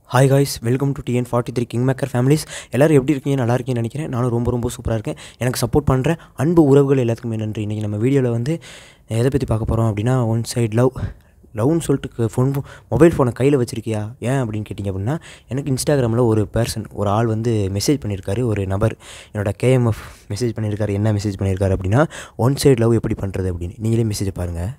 hi guys welcome to TN forty three king maker families எல்லோரும் எப்படி இருக்கீங்க நல்லா இருக்கீங்கன்னு நினைக்கிறேன் நானும் ரொம்ப ரொம்ப சூப்பராக இருக்கேன் எனக்கு சப்போர்ட் பண்ணுற அன்பு உறவுகள் எல்லாத்துக்குமே நன்றி இன்றைக்கி நம்ம வீடியோவில் வந்து எதை பற்றி பார்க்க போகிறோம் அப்படின்னா ஒன் சைடு லவ் லவ்னு சொல்லிட்டு ஃபோன் மொபைல் ஃபோனை கையில் வச்சிருக்கியா ஏன் அப்படின்னு கேட்டிங்க அப்படின்னா எனக்கு இன்ஸ்டாகிராமில் ஒரு பர்சன் ஒரு ஆள் வந்து மெசேஜ் பண்ணியிருக்காரு ஒரு நபர் என்னோட கேஎம்எஃப் மெசேஜ் பண்ணியிருக்காரு என்ன மெசேஜ் பண்ணியிருக்காரு அப்படின்னா ஒன் சைடு லவ் எப்படி பண்ணுறது அப்படின்னு நீங்களே மெசேஜ் பாருங்கள்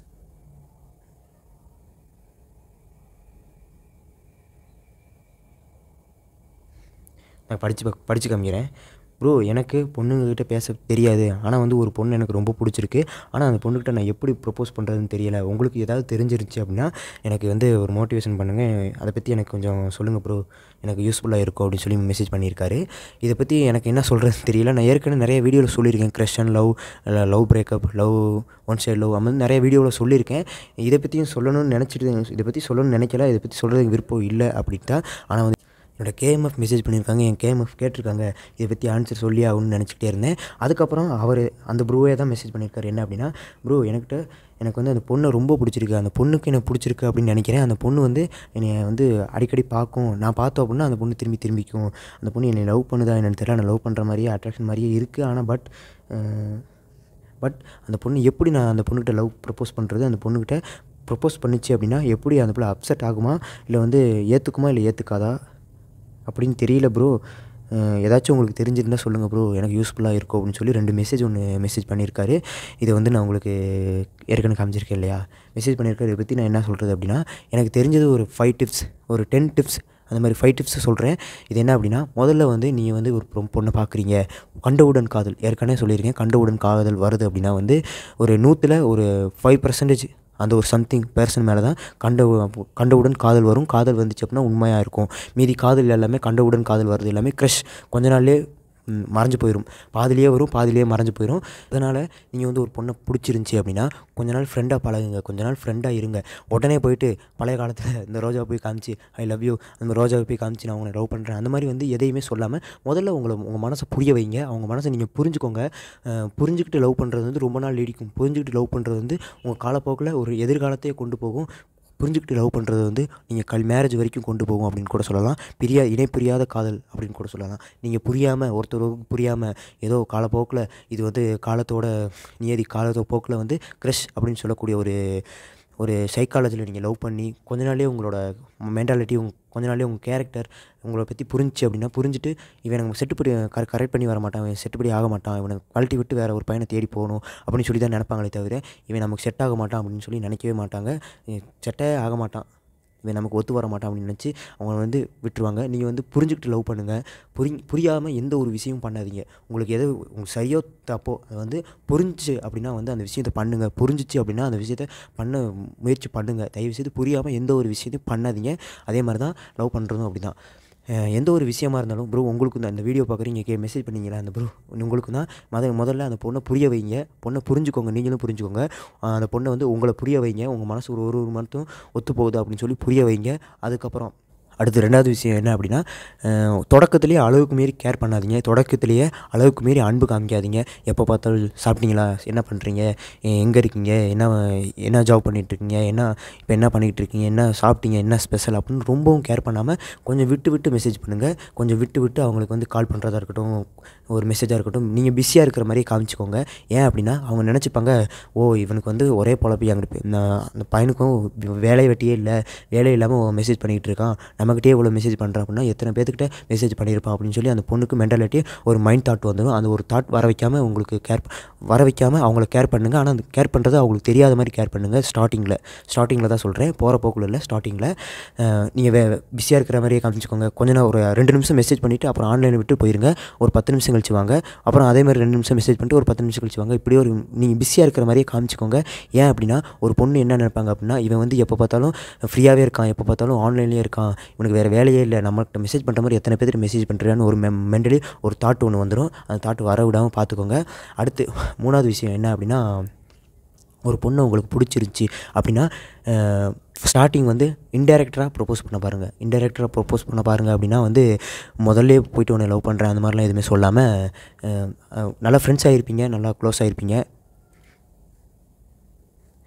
நான் படித்து படித்து காமிக்கிறேன் ப்ரோ எனக்கு பொண்ணுங்கக்கிட்ட பேச தெரியாது ஆனால் வந்து ஒரு பொண்ணு எனக்கு ரொம்ப பிடிச்சிருக்கு ஆனால் அந்த பொண்ணுக்கிட்ட நான் எப்படி ப்ரப்போஸ் பண்ணுறதுன்னு தெரியல உங்களுக்கு ஏதாவது தெரிஞ்சிருச்சு அப்படின்னா எனக்கு வந்து ஒரு மோட்டிவேஷன் பண்ணுங்கள் அதை பற்றி எனக்கு கொஞ்சம் சொல்லுங்கள் ப்ரோ எனக்கு யூஸ்ஃபுல்லாக இருக்கும் அப்படின்னு சொல்லி மெசேஜ் பண்ணியிருக்காரு இதை பற்றி எனக்கு என்ன சொல்கிறதுன்னு தெரியல நான் ஏற்கனவே நிறைய வீடியோவில் சொல்லியிருக்கேன் crush and love love breakup love one side love அது மாதிரி நிறைய வீடியோவில் சொல்லியிருக்கேன் இதை பற்றியும் சொல்லணும்னு நினச்சிட்டு இதை பற்றி சொல்லணும்னு நினைக்கல இதை பற்றி சொல்கிறதுக்கு விருப்பம் இல்லை அப்படின்ட்டு தான் ஆனால் வந்து என்னோட கேஎம்எஃப் மெசேஜ் பண்ணியிருக்காங்க என் கேஎம்எஃப் கேட்டிருக்காங்க இதை பற்றி ஆன்சர் சொல்லி ஆகணும்னு நினச்சிக்கிட்டே இருந்தேன் அதுக்கப்புறம் அவர் அந்த ப்ரூவே தான் மெசேஜ் பண்ணியிருக்காரு என்ன அப்படின்னா ப்ரோ எனக்கிட்ட எனக்கு வந்து அந்த பொண்ணை ரொம்ப பிடிச்சிருக்கு அந்த பொண்ணுக்கு எனக்கு பிடிச்சிருக்கு அப்படின்னு நினைக்கிறேன் அந்த பொண்ணு வந்து என்னை வந்து அடிக்கடி பார்க்கும் நான் பார்த்தோம் அப்படின்னா அந்த பொண்ணு திரும்பி திரும்பிக்கும் அந்த பொண்ணு என்னை லவ் பண்ணுதா என்னன்னு தெரியல நான் லவ் பண்ணுற மாதிரியே அட்ராக்ஷன் மாதிரியே இருக்குது ஆனால் பட் பட் அந்த பொண்ணு எப்படி நான் அந்த பொண்ணுக்கிட்ட லவ் ப்ரப்போஸ் பண்ணுறது அந்த பொண்ணுக்கிட்ட ப்ரப்போஸ் பண்ணிச்சு அப்படின்னா எப்படி அந்த பிள்ளை அப்செட் ஆகுமா இல்லை வந்து ஏற்றுக்குமா இல்லை ஏற்றுக்காதா அப்படின்னு தெரியல ப்ரோ ஏதாச்சும் உங்களுக்கு தெரிஞ்சிருந்தால் சொல்லுங்கள் ப்ரோ எனக்கு யூஸ்ஃபுல்லாக இருக்கும் அப்படின்னு சொல்லி ரெண்டு மெசேஜ் ஒன்று மெசேஜ் பண்ணியிருக்காரு இதை வந்து நான் உங்களுக்கு ஏற்கனவே காமிச்சிருக்கேன் இல்லையா மெசேஜ் பண்ணியிருக்காரு இதை பற்றி நான் என்ன சொல்கிறது அப்படின்னா எனக்கு தெரிஞ்சது ஒரு ஃபைவ் டிப்ஸ் ஒரு டென் டிப்ஸ் அந்த மாதிரி ஃபைவ் டிப்ஸ் சொல்கிறேன் இது என்ன அப்படின்னா முதல்ல வந்து நீங்கள் வந்து ஒரு பொ- பொண்ணை பார்க்குறீங்க கண்டவுடன் காதல் ஏற்கனவே சொல்லியிருக்கேன் கண்டவுடன் காதல் வருது அப்படின்னா வந்து ஒரு நூற்றில் ஒரு ஃபைவ் பர்சன்டேஜ் அந்த ஒரு சம்திங் பர்சன் மேலே தான் கண்ட கண்டவுடன் காதல் வரும் காதல் வந்துச்சு அப்படின்னா உண்மையாக இருக்கும் மீதி காதல் எல்லாமே கண்டவுடன் காதல் வருது எல்லாமே க்ரஷ் கொஞ்ச நாள்லேயே ம், மறைஞ்சு போயிடும் பாதிலேயே வரும் பாதிலேயே மறைஞ்சு போயிடும் அதனால் நீங்கள் வந்து ஒரு பொண்ணை பிடிச்சிருந்துச்சி அப்படின்னா கொஞ்ச நாள் ஃப்ரெண்டாக பழகுங்க கொஞ்ச நாள் ஃப்ரெண்டாக இருங்க உடனே போயிட்டு பழைய காலத்தில் இந்த ரோஜாவை போய் காமிச்சு ஐ லவ் யூ அந்த மாதிரி ரோஜாவை போய் காமிச்சு நான் உங்களை லவ் பண்ணுறேன் அந்த மாதிரி வந்து எதையுமே சொல்லாமல் முதல்ல உங்களை உங்கள் மனசை புரிய வைங்க அவங்க மனசை நீங்கள் புரிஞ்சுக்கோங்க அஹ், புரிஞ்சுக்கிட்டு லவ் பண்ணுறது வந்து ரொம்ப நாள் நீடிக்கும் புரிஞ்சுக்கிட்டு லவ் பண்ணுறது வந்து உங்கள் காலப்போக்கில் ஒரு எதிர்காலத்தையே கொண்டு போகும் புரிஞ்சுக்கிட்டு லவ் பண்ணுறது வந்து நீங்கள் கல் மேரேஜ் வரைக்கும் கொண்டு போகும் அப்படின்னு கூட சொல்லலாம் பிரியா இணை புரியாத காதல் அப்படின்னு கூட சொல்லலாம் நீங்கள் புரியாமல் ஒருத்தருக்கு புரியாமல் ஏதோ காலப்போக்கில் இது வந்து காலத்தோட நியதி காலத்தோட போக்கில் வந்து க்ரஷ் அப்படின்னு சொல்லக்கூடிய ஒரு ஒரு சைக்காலஜியில் நீங்கள் லவ் பண்ணி கொஞ்ச நாளே உங்களோட மென்டாலிட்டி உங்க கொஞ்ச நாளே உங்கள் கேரக்டர் உங்களை பற்றி புரிஞ்சுச்சு அப்படின்னா புரிஞ்சுட்டு இவன் எனக்கு செட்டுப்படி கர கரெக்ட் பண்ணி வர மாட்டான் இவன் செட்டுப்படி ஆக மாட்டான் இவனை கழட்டி விட்டு வேறு ஒரு பையனை தேடி போகணும் அப்படின்னு சொல்லி தான் நினைப்பாங்களே தவிர இவன் நமக்கு செட் ஆக மாட்டான் அப்படின்னு சொல்லி நினைக்கவே மாட்டாங்க செட்டே ஆக மாட்டான் இவன் நமக்கு ஒத்து வர மாட்டான் அப்படின்னு நினச்சி அவங்க வந்து விட்டுருவாங்க நீங்கள் வந்து புரிஞ்சுக்கிட்டு லவ் பண்ணுங்கள் புரி புரியாமல் எந்த ஒரு விஷயமும் பண்ணாதீங்க உங்களுக்கு எது உங்களுக்கு சரியோ தப்போ அதை வந்து புரிஞ்சு அப்படின்னா வந்து அந்த விஷயத்தை பண்ணுங்கள் புரிஞ்சிச்சு அப்படின்னா அந்த விஷயத்த பண்ண முயற்சி பண்ணுங்கள் தயவு செய்து புரியாமல் எந்த ஒரு விஷயத்தையும் பண்ணாதீங்க அதே மாதிரி தான் லவ் பண்ணுறதும் அப்படி தான் அஹ் எந்த ஒரு விஷயமா இருந்தாலும் ப்ரோ உங்களுக்கு தான் அந்த வீடியோ பார்க்குறீங்க கே மெசேஜ் பண்ணீங்களா அந்த ப்ரோ உங்களுக்கு தான் மத முதல்ல அந்த பொண்ணை புரிய வைங்க பொண்ணை புரிஞ்சுக்கோங்க நீங்களும் புரிஞ்சுக்கோங்க அஹ் அந்த பொண்ணை வந்து உங்களை புரிய வைங்க உங்கள் மனசு ஒரு ஒரு மட்டும் ஒத்து போகுது அப்படின்னு சொல்லி புரிய வைங்க அதுக்கப்புறம் அடுத்து ரெண்டாவது விஷயம் என்ன அப்படின்னா அஹ் தொடக்கத்திலேயே அளவுக்கு மீறி கேர் பண்ணாதீங்க தொடக்கத்திலேயே அளவுக்கு மீறி அன்பு காமிக்காதீங்க எப்போ பார்த்தாலும் சாப்பிட்டீங்களா என்ன பண்ணுறீங்க எங்கே இருக்கீங்க என்ன என்ன ஜாப் பண்ணிட்டு இருக்கீங்க என்ன இப்போ என்ன பண்ணிகிட்டு இருக்கீங்க என்ன சாப்பிட்டீங்க என்ன ஸ்பெஷல் அப்படின்னு ரொம்பவும் கேர் பண்ணாமல் கொஞ்சம் விட்டு விட்டு மெசேஜ் பண்ணுங்கள் கொஞ்சம் விட்டு விட்டு அவங்களுக்கு வந்து கால் பண்ணுறதா இருக்கட்டும் ஒரு மெசேஜாக இருக்கட்டும் நீங்கள் பிஸியாக இருக்கிற மாதிரியே காமிச்சிக்கோங்க ஏன் அப்படின்னா அவங்க நினச்சிப்பாங்க ஓ இவனுக்கு வந்து ஒரே பொழப்பு அங்கிட்டு அந்த பையனுக்கும் வேலை வெட்டியே இல்லை வேலை இல்லாமல் மெசேஜ் பண்ணிக்கிட்டு இருக்கான் நம்மக்கிட்டே இவ்வளோ மெசேஜ் பண்ணுறான் அப்படின்னா எத்தனை பேர்த்துக்கிட்ட மெசேஜ் பண்ணியிருப்பான் அப்படின்னு சொல்லி அந்த பொண்ணுக்கு மென்டாலிட்டி ஒரு மைண்ட் தாட் வந்துடும் அந்த ஒரு தாட் வர வைக்காமல் உங்களுக்கு கேர் வர வைக்காமல் அவங்கள கேர் பண்ணுங்கள் ஆனால் அந்த கேர் பண்ணுறது அவங்களுக்கு தெரியாத மாதிரி கேர் பண்ணுங்கள் ஸ்டார்டிங்கில் ஸ்டார்டிங்கில் தான் சொல்கிறேன் போகிற போக்குல இல்லை ஸ்டார்டிங்கில் நீங்கள் வே பிஸியாக இருக்கிற மாதிரியே காமிச்சிக்கோங்க கொஞ்ச நேரம் ஒரு ரெண்டு நிமிஷம் மெசேஜ் பண்ணிவிட்டு அப்புறம் ஆன்லைனில் விட்டு போயிருங்க ஒரு பத்து நிமிஷம் கழிச்சு வாங்க அப்புறம் அதே மாதிரி ரெண்டு நிமிஷம் மெசேஜ் பண்ணிட்டு ஒரு பத்து நிமிஷம் கழிச்சு வாங்க இப்படி ஒரு நீங்கள் பிஸியாக இருக்கிற மாதிரியே காமிச்சிக்கோங்க ஏன் அப்படின்னா ஒரு பொண்ணு என்ன நினைப்பாங்க அப்படின்னா இவன் வந்து எப்போ பார்த்தாலும் ஃப்ரீயாகவே இருக்கான் எப்போ பார்த்தாலும் ஆன்லைன்லேயே இருக்கான் இவனுக்கு வேறு வேலையே இல்லை நம்மகிட்ட மெசேஜ் பண்ணுற மாதிரி எத்தனை பேர் மெசேஜ் பண்ணுறான்னு ஒரு மெ மென்டலி ஒரு தாட் ஒன்று வந்துடும் அந்த தாட் வர விடாமல் பார்த்துக்கோங்க அடுத்து மூணாவது விஷயம் என்ன அப்படின்னா ஒரு பொண்ணு உங்களுக்கு பிடிச்சிருந்துச்சி அப்படின்னா ஸ்டார்டிங் வந்து இன்டெரக்டராக ப்ரொப்போஸ் பண்ண பாருங்கள் இன்டெரக்டராக ப்ரொப்போஸ் பண்ண பாருங்கள் அப்படின்னா வந்து முதல்ல போயிட்டு உன்னை லவ் பண்ணுறேன் அந்த மாதிரிலாம் எதுவுமே சொல்லாமல் நல்லா ஃப்ரெண்ட்ஸ் ஆகிருப்பீங்க நல்லா க்ளோஸ் ஆகிருப்பீங்க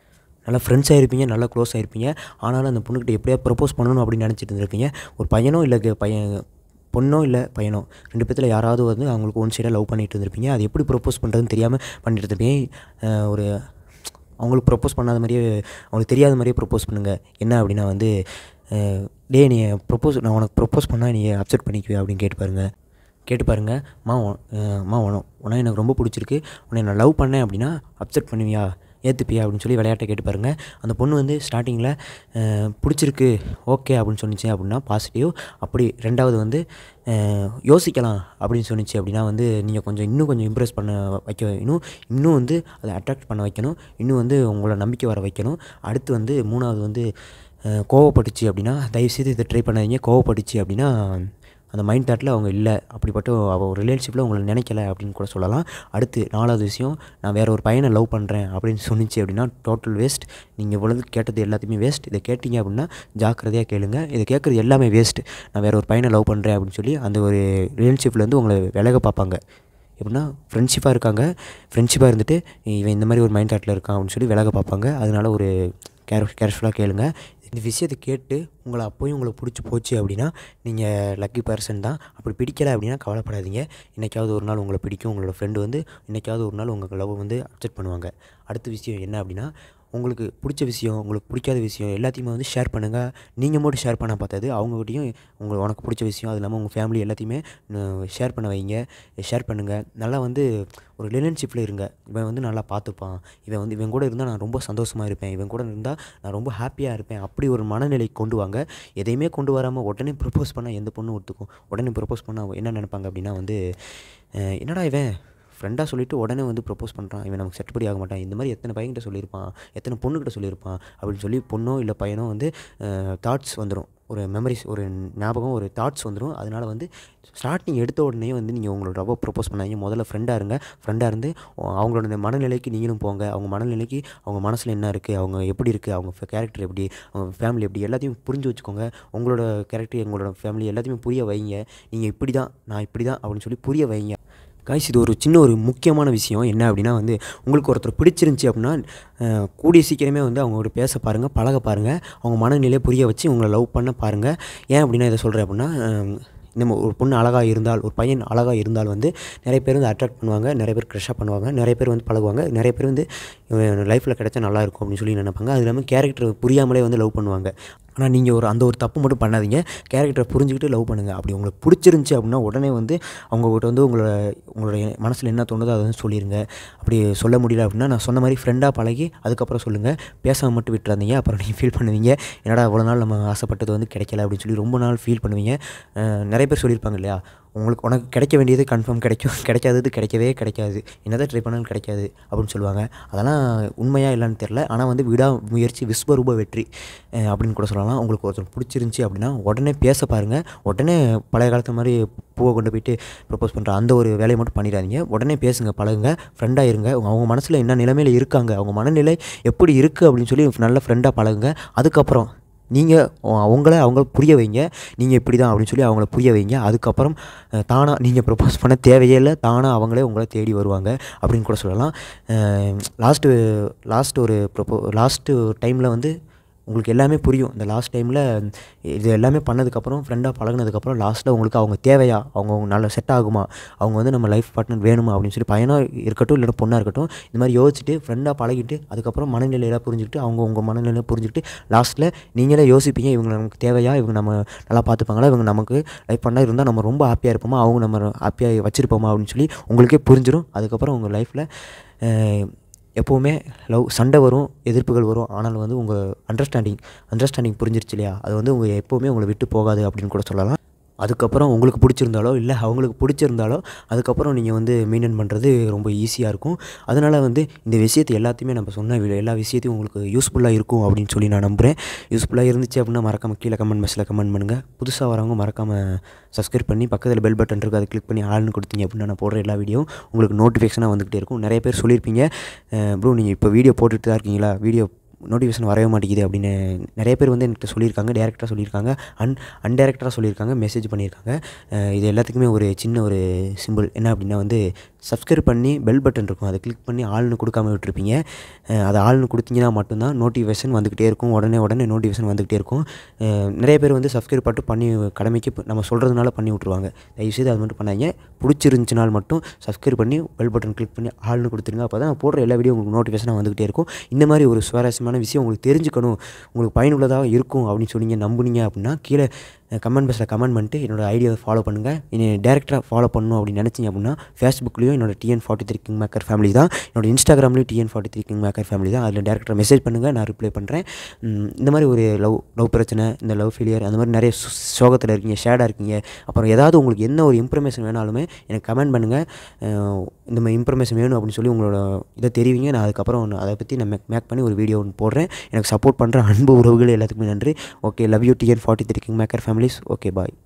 நல்லா ஃப்ரெண்ட்ஸாக இருப்பீங்க நல்லா க்ளோஸ் ஆகிருப்பீங்க ஆனாலும் அந்த பொண்ணுக்கிட்ட எப்படியா ப்ரப்போஸ் பண்ணணும் அப்படின்னு நினச்சிட்டு இருந்திருப்பீங்க ஒரு பையனோ இல்லை கே- பையன் பொண்ணோ இல்லை பையனோ ரெண்டு பேத்தில் யாராவது வந்து அவங்களுக்கு ஒன் சைடாக லவ் பண்ணிட்டு இருந்திருப்பீங்க அது எப்படி ப்ரப்போஸ் பண்ணுறதுன்னு தெரியாமல் பண்ணிட்டு இருந்திருப்பீங்க அஹ் ஒரு அவங்களுக்கு ப்ரப்போஸ் பண்ணாத மாதிரியே அவங்களுக்கு தெரியாத மாதிரியே ப்ரப்போஸ் பண்ணுங்கள் என்ன அப்படின்னா வந்து அஹ், டேய் நீ ப்ரப்போஸ் நான் உனக்கு ப்ரப்போஸ் பண்ணால் நீ அப்செட் பண்ணிக்குவே அப்படின்னு கேட்டு பாருங்க கேட்டு பாருங்க மா உன்- அஹ், மா உன உன எனக்கு ரொம்ப பிடிச்சிருக்கு உன்னை நான் லவ் பண்ணேன் அப்படின்னா அப்செட் பண்ணுவியா ஏற்றுப்பியா அப்படின்னு சொல்லி விளையாட்டை கேட்டு பாருங்கள் அந்த பொண்ணு வந்து ஸ்டார்டிங்கில் பிடிச்சிருக்கு ஓகே அப்படின்னு சொன்னிச்சு அப்படின்னா பாசிட்டிவ் அப்படி ரெண்டாவது வந்து அஹ், யோசிக்கலாம் அப்படின்னு சொன்னிச்சு அப்படின்னா வந்து நீங்கள் கொஞ்சம் இன்னும் கொஞ்சம் இம்ப்ரெஸ் பண்ண வைக்க இன்னும் இன்னும் வந்து அதை அட்ராக்ட் பண்ண வைக்கணும் இன்னும் வந்து உங்களை நம்பிக்கை வர வைக்கணும் அடுத்து வந்து மூணாவது வந்து அஹ், கோவப்பட்டுச்சு அப்படின்னா தயவுசெய்து இதை ட்ரை பண்ணாதீங்க கோவப்பட்டுச்சு அப்படின்னா அந்த மைண்ட் தாட்டில் அவங்க இல்லை அப்படிப்பட்ட அவள் ஒரு ரிலேஷன்ஷிப்பில் உங்களை நினைக்கல அப்படின்னு கூட சொல்லலாம் அடுத்து நாலாவது விஷயம் நான் வேற ஒரு பையனை லவ் பண்ணுறேன் அப்படின்னு சொன்னிச்சு அப்படின்னா டோட்டல் வேஸ்ட் நீங்கள் இவ்வளவு கேட்டது எல்லாத்தையுமே வேஸ்ட் இதை கேட்டிங்க அப்படின்னா ஜாக்கிரதையாக கேளுங்க இதை கேட்குறது எல்லாமே வேஸ்ட் நான் வேற ஒரு பையனை லவ் பண்ணுறேன் அப்படின்னு சொல்லி அந்த ஒரு ரிலேஷன்ஷிப்லேருந்து உங்களை விலக பார்ப்பாங்க எப்படின்னா ஃப்ரெண்ட்ஷிப்பாக இருக்காங்க ஃப்ரெண்ட்ஷிப்பாக இருந்துட்டு இவன் இந்த மாதிரி ஒரு மைண்ட் தாட்டில் இருக்கான் அப்படின்னு சொல்லி விலக பார்ப்பாங்க அதனால ஒரு கேர் கேர்ஃபுல்லாக கேளுங்க இந்த விஷயத்தை கேட்டு உங்களை அப்போயும் உங்களை பிடிச்சி போச்சு அப்படின்னா நீங்கள் லக்கி பர்சன் தான் அப்படி பிடிக்கலை அப்படின்னா கவலைப்படாதீங்க இன்றைக்காவது ஒரு நாள் உங்களை பிடிக்கும் உங்களோட ஃப்ரெண்டு வந்து இன்றைக்காவது ஒரு நாள் உங்கள் லவ் வந்து அக்செப்ட் பண்ணுவாங்க அடுத்த விஷயம் என்ன அப்படின்னா உங்களுக்கு பிடிச்ச விஷயம் உங்களுக்கு பிடிக்காத விஷயம் எல்லாத்தையுமே வந்து ஷேர் பண்ணுங்கள் நீங்கள் மட்டும் ஷேர் பண்ண பார்த்தது அவங்ககிட்டயும் உங்களுக்கு உனக்கு பிடிச்ச விஷயம் அது இல்லாமல் உங்கள் ஃபேமிலி எல்லாத்தையுமே ஷேர் பண்ண வைங்க ஷேர் பண்ணுங்கள் நல்லா வந்து ஒரு ரிலேஷன்ஷிப்பில் இருங்க இவன் வந்து நல்லா பார்த்துப்பான் இவன் வந்து இவன் கூட இருந்தால் நான் ரொம்ப சந்தோஷமாக இருப்பேன் இவன் கூட இருந்தால் நான் ரொம்ப ஹாப்பியாக இருப்பேன் அப்படி ஒரு மனநிலைக்கு கொண்டு வாங்க எதையுமே கொண்டு வராமல் உடனே ப்ரப்போஸ் பண்ணால் எந்த பொண்ணும் ஒத்துக்கும் உடனே ப்ரப்போஸ் பண்ணால் என்ன நினைப்பாங்க அப்படின்னா வந்து அஹ் என்னடா இவன் ஃப்ரெண்டாக சொல்லிட்டு உடனே வந்து ப்ரப்போஸ் பண்ணுறான் இவன் நமக்கு செட்டுப்படி ஆக மாட்டான் இந்த மாதிரி எத்தனை பையன்கிட்ட சொல்லியிருப்பான் எத்தனை பொண்ணுக்கிட்ட சொல்லியிருப்பான் அப்படின்னு சொல்லி பொண்ணோ இல்லை பையனோ வந்து தாட்ஸ் வந்துடும் ஒரு மெமரிஸ் ஒரு ஞாபகம் ஒரு தாட்ஸ் வந்துடும் அதனால் வந்து ஸ்டார்டிங் எடுத்த உடனே வந்து நீங்கள் உங்களோட லவ் ப்ரப்போஸ் பண்ணாதீங்க முதல்ல ஃப்ரெண்டாக இருங்க ஃப்ரெண்டாக இருந்து உ- அவங்களோட இந்த மனநிலைக்கு நீங்களும் போங்க அவங்க மனநிலைக்கு அவங்க மனசில் என்ன இருக்குது அவங்க எப்படி இருக்குது அவங்க கேரக்டர் எப்படி அவங்க ஃபேமிலி எப்படி எல்லாத்தையும் புரிஞ்சு வச்சுக்கோங்க உங்களோட கேரக்டர் எங்களோட ஃபேமிலி எல்லாத்தையுமே புரிய வைங்க நீங்கள் இப்படி தான் நான் இப்படி தான் அப்படின்னு சொல்லி புரிய வைங்க காய்ஸ் இது ஒரு சின்ன ஒரு முக்கியமான விஷயம் என்ன அப்படின்னா வந்து உங்களுக்கு ஒருத்தர் பிடிச்சிருந்துச்சி அப்படின்னா அஹ், கூடிய சீக்கிரமே வந்து அவங்க கூட பேச பாருங்கள் பழக பாருங்கள் அவங்க மனநிலையை புரிய வச்சு உங்களை லவ் பண்ண பாருங்கள் ஏன் அப்படின்னா இதை சொல்கிறேன் அப்படின்னா அஹ், நம்ம ஒரு பொண்ணு அழகாக இருந்தால் ஒரு பையன் அழகாக இருந்தால் வந்து நிறைய பேர் வந்து அட்ராக்ட் பண்ணுவாங்க நிறைய பேர் க்ரெஷ்ஷாக பண்ணுவாங்க நிறைய பேர் வந்து பழகுவாங்க நிறைய பேர் வந்து லைஃப்பில் கிடைச்சா நல்லா இருக்கும் அப்படின்னு சொல்லி நினைப்பாங்க அது இல்லாமல் கேரக்டர் புரியாமலே வந்து லவ் பண்ணுவாங்க ஆனால் நீங்கள் ஒரு அந்த ஒரு தப்பு மட்டும் பண்ணாதீங்க கேரக்டரை புரிஞ்சுக்கிட்டு லவ் பண்ணுங்கள் அப்படி உங்களுக்கு பிடிச்சிருந்துச்சி அப்படின்னா உடனே வந்து அவங்ககிட்ட வந்து உங்களோட உங்களுடைய மனசில் என்ன தோணுதோ அதை வந்து சொல்லிடுங்க அப்படி சொல்ல முடியல அப்படின்னா நான் சொன்ன மாதிரி ஃப்ரெண்டாக பழகி அதுக்கப்புறம் சொல்லுங்கள் பேசாமல் மட்டும் விட்டுறாதீங்க அப்புறம் நீங்கள் ஃபீல் பண்ணுவீங்க என்னடா இவ்வளோ நாள் நம்ம ஆசைப்பட்டது வந்து கிடைக்கல அப்படின்னு சொல்லி ரொம்ப நாள் ஃபீல் பண்ணுவீங்க அஹ் நிறைய பேர் சொல்லியிருப்பாங்க இல்லையா உங்களுக்கு உனக்கு கிடைக்க வேண்டியது கன்ஃபார்ம் கிடைக்கும் கிடைக்காதது கிடைக்கவே கிடைக்காது என்னதான் ட்ரை பண்ணாலும் கிடைக்காது அப்படின்னு சொல்லுவாங்க அதெல்லாம் உண்மையாக இல்லைன்னு தெரில ஆனால் வந்து விடா முயற்சி விஸ்வரூப வெற்றி அஹ் அப்படின்னு கூட சொல்லலாம் உங்களுக்கு ஒருத்தர் பிடிச்சிருந்துச்சி அப்படின்னா உடனே பேச பாருங்கள் உடனே பழைய காலத்து மாதிரி பூவை கொண்டு போயிட்டு ப்ரப்போஸ் பண்ணுற அந்த ஒரு வேலையை மட்டும் பண்ணிடாதீங்க உடனே பேசுங்க பழகுங்க ஃப்ரெண்டாக இருங்க அவங்க மனசில் என்ன நிலைமையில் இருக்காங்க அவங்க மனநிலை எப்படி இருக்குது அப்படின்னு சொல்லி நல்ல ஃப்ரெண்டாக பழகுங்க அதுக்கப்புறம் நீங்கள் அவங்கள அவங்க புரிய வைங்க நீங்கள் இப்படி தான் அப்படின்னு சொல்லி அவங்கள புரிய வைங்க அதுக்கப்புறம் தானாக நீங்கள் ப்ரப்போஸ் பண்ண தேவையே இல்லை தானாக அவங்களே உங்களை தேடி வருவாங்க அப்படின்னு கூட சொல்லலாம் லாஸ்ட்டு லாஸ்ட் ஒரு ப்ரப்போ லாஸ்ட்டு டைமில் வந்து உங்களுக்கு எல்லாமே புரியும் இந்த லாஸ்ட் டைமில் இது எல்லாமே பண்ணதுக்கப்புறம் ஃப்ரெண்டாக பழகுனதுக்கப்புறம் லாஸ்ட்டில் உங்களுக்கு அவங்க தேவையா அவங்க நல்ல செட் ஆகுமா அவங்க வந்து நம்ம லைஃப் பார்ட்னர் வேணுமா அப்படின்னு சொல்லி பையனாக இருக்கட்டும் இல்லைன்னா பொண்ணாக இருக்கட்டும் இந்த மாதிரி யோசிச்சுட்டு ஃப்ரெண்டாக பழகிட்டு அதுக்கப்புறம் மனநிலையெல்லாம் புரிஞ்சுக்கிட்டு அவங்க உங்கள் மனநிலையை புரிஞ்சுக்கிட்டு லாஸ்ட்டில் நீங்களே யோசிப்பீங்க இவங்க நமக்கு தேவையா இவங்க நம்ம நல்லா பார்த்துப்பாங்களா இவங்க நமக்கு லைஃப் பண்ணால் இருந்தால் நம்ம ரொம்ப ஹாப்பியாக இருப்போமா அவங்க நம்ம ஹாப்பியாக வச்சுருப்போமா அப்படின்னு சொல்லி உங்களுக்கே புரிஞ்சிடும் அதுக்கப்புறம் உங்கள் லைஃப்பில் எப்போவுமே லவ் சண்டை வரும் எதிர்ப்புகள் வரும் ஆனால் வந்து உங்கள் அண்டர்ஸ்டாண்டிங் அண்டர்ஸ்டாண்டிங் புரிஞ்சிருச்சு இல்லையா அது வந்து உங்கள் எப்போவுமே உங்களை விட்டு போகாது அப்படின்னு கூட சொல்லலாம் அதுக்கப்புறம் உங்களுக்கு பிடிச்சிருந்தாலோ இல்லை அவங்களுக்கு பிடிச்சிருந்தாலோ அதுக்கப்புறம் நீங்கள் வந்து மெயின்டைன் பண்ணுறது ரொம்ப ஈஸியாக இருக்கும் அதனால் வந்து இந்த விஷயத்தை எல்லாத்தையுமே நம்ம சொன்ன வி- எல்லா விஷயத்தையும் உங்களுக்கு யூஸ்ஃபுல்லாக இருக்கும் அப்படின்னு சொல்லி நான் நம்புகிறேன் யூஸ்ஃபுல்லாக இருந்துச்சு அப்படின்னா மறக்காம கீழே கமெண்ட் பாக்ஸில் கமெண்ட் பண்ணுங்கள் புதுசாக வரவங்க மறக்காமல் சப்ஸ்கிரைப் பண்ணி பக்கத்தில் பெல் பட்டன் இருக்குது அதை கிளிக் பண்ணி ஆள்னு கொடுத்தீங்க அப்படின்னா நான் போடுற எல்லா வீடியோவும் உங்களுக்கு நோட்டிஃபிகேஷனாக வந்துகிட்டே இருக்கும் நிறைய பேர் சொல்லியிருப்பீங்க ப்ரோ நீங்கள் இப்போ வீடியோ போட்டுட்டு தான் இருக்கீங்களா வீடியோ நோட்டிஃபிகேஷன் வரவே மாட்டேங்குது அப்படின்னு நிறைய பேர் வந்து என்கிட்ட சொல்லியிருக்காங்க டேரெக்டாக சொல்லியிருக்காங்க அன் அன்டேரக்டாக சொல்லியிருக்காங்க மெசேஜ் பண்ணியிருக்காங்க அஹ் இது எல்லாத்துக்குமே ஒரு சின்ன ஒரு சிம்பிள் என்ன அப்படின்னா வந்து சப்ஸ்கிரைப் பண்ணி பெல் பட்டன் இருக்கும் அதை கிளிக் பண்ணி ஆள்னு கொடுக்காம விட்டுருப்பீங்க அஹ் அதை ஆள்னு கொடுத்தீங்கன்னா மட்டும்தான் நோட்டிஃபிகேஷன் வந்துக்கிட்டே இருக்கும் உடனே உடனே நோட்டிஃபிகேஷன் வந்துக்கிட்டே இருக்கும் அஹ் நிறைய பேர் வந்து சப்ஸ்கிரைப் மட்டும் பண்ணி கடமைக்கு இப்ப நம்ம சொல்கிறதுனால பண்ணி விட்ருவாங்க தயவுசெய்து அது மட்டும் பண்ணாங்க பிடிச்சிருந்துச்சினால் மட்டும் சப்ஸ்கிரைப் பண்ணி பெல் பட்டன் கிளிக் பண்ணி ஆள்னு கொடுத்துருங்க அப்போ தான் நான் போடுற எல்லா வீடியோ உங்களுக்கு நோட்டிஃபிகேஷனாக வந்துக்கிட்டே இருக்கும் இந்த மாதிரி ஒரு சுவாரஸ்யமான விஷயம் உங்களுக்கு தெரிஞ்சுக்கணும் உங்களுக்கு பயனுள்ளதாக இருக்கும் அப்படின்னு சொன்னீங்க நம்புனீங்க அப்படின்னா கீழே கமெண்ட் பாக்ஸில் கமெண்ட் பண்ணிட்டு என்னோட ஐடியாவை ஃபாலோ பண்ணுங்கள் என்னை டேரெக்டாக ஃபாலோ பண்ணணும் அப்படின்னு நினச்சிங்க அப்படின்னா ஃபேஸ்புக்லேயும் என்னோட TN forty three king maker family தான் என்னோட இன்ஸ்டாகிராம்லேயும் TN forty three king maker family தான் அதில் டேரெக்டாக மெசேஜ் பண்ணுங்கள் நான் ரிப்ளை பண்ணுறேன் உம், இந்த மாதிரி ஒரு லவ் லவ் பிரச்சனை இந்த லவ் ஃபெயிலியர் அந்த மாதிரி நிறைய சு- சோகத்தில் இருக்கீங்க ஷேடாக இருக்கீங்க அப்புறம் ஏதாவது உங்களுக்கு என்ன ஒரு இன்ஃபர்மேஷன் வேணாலுமே எனக்கு கமெண்ட் பண்ணுங்கள் இந்த மாதிரி இன்ஃபர்மேஷன் வேணும் அப்படின்னு சொல்லி உங்களோட இதை தெரிவிங்க நான் அதுக்கப்புறம் ஒன்று அதை பற்றி நான் மேக் மேக் பண்ணி ஒரு வீடியோ ஒன்று போடுறேன் எனக்கு சப்போர்ட் பண்ணுற அன்பு உறவுகள் எல்லாத்துக்குமே நன்றி okay love you TN forty three king maker families okay bye